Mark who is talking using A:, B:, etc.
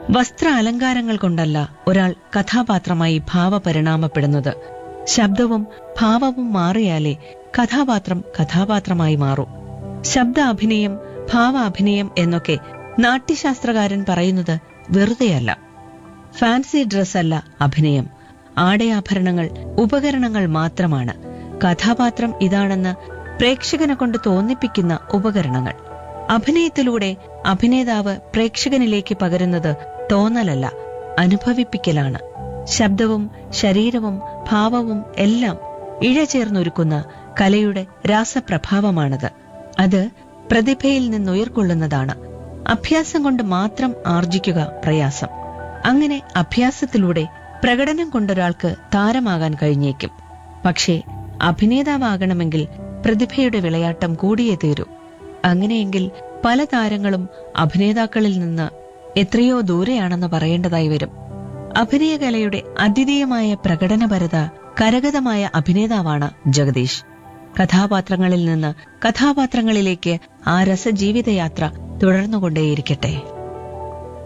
A: വസ്ത്ര അലങ്കാരങ്ങൾ കൊണ്ടല്ല ഒരാൾ കഥാപാത്രമായി ഭാവപരിണാമപ്പെടുന്നത് ശബ്ദവും ഭാവവും മാറിയാലേ കഥാപാത്രം കഥാപാത്രമായി മാറൂ ശബ്ദ അഭിനയം ഭാവാഭിനയം എന്നൊക്കെ നാട്യശാസ്ത്രകാരൻ പറയുന്നത് വെറുതെയല്ല ഫാൻസി ഡ്രസ് അല്ല അഭിനയം ആടയാഭരണങ്ങൾ ഉപകരണങ്ങൾ മാത്രമാണ് കഥാപാത്രം ഇതാണെന്ന് പ്രേക്ഷകനെ കൊണ്ട് തോന്നിപ്പിക്കുന്ന ഉപകരണങ്ങൾ അഭിനയത്തിലൂടെ അഭിനേതാവ് പ്രേക്ഷകനിലേക്ക് പകരുന്നത് തോന്നലല്ല അനുഭവിപ്പിക്കലാണ് ശബ്ദവും ശരീരവും ഭാവവും എല്ലാം ഇഴചേർന്നൊരുക്കുന്ന കലയുടെ രാസപ്രഭാവമാണത് അത് പ്രതിഭയിൽ നിന്നുയർക്കൊള്ളുന്നതാണ് അഭ്യാസം കൊണ്ട് മാത്രം ആർജിക്കുക പ്രയാസം അങ്ങനെ അഭ്യാസത്തിലൂടെ പ്രകടനം കൊണ്ടൊരാൾക്ക് താരമാകാൻ കഴിഞ്ഞേക്കും പക്ഷേ അഭിനേതാവാകണമെങ്കിൽ പ്രതിഭയുടെ വിളയാട്ടം കൂടിയേ തീരൂ അങ്ങനെയെങ്കിൽ പല താരങ്ങളും അഭിനേതാക്കളിൽ നിന്ന് എത്രയോ ദൂരെയാണെന്ന് പറയേണ്ടതായി വരും അഭിനയകലയുടെ അദ്വിതീയമായ പ്രകടനപരത കരഗതമായ അഭിനേതാവാണ് ജഗദീഷ് കഥാപാത്രങ്ങളിൽ നിന്ന് കഥാപാത്രങ്ങളിലേക്ക് ആ രസജീവിതയാത്ര തുടർന്നുകൊണ്ടേയിരിക്കട്ടെ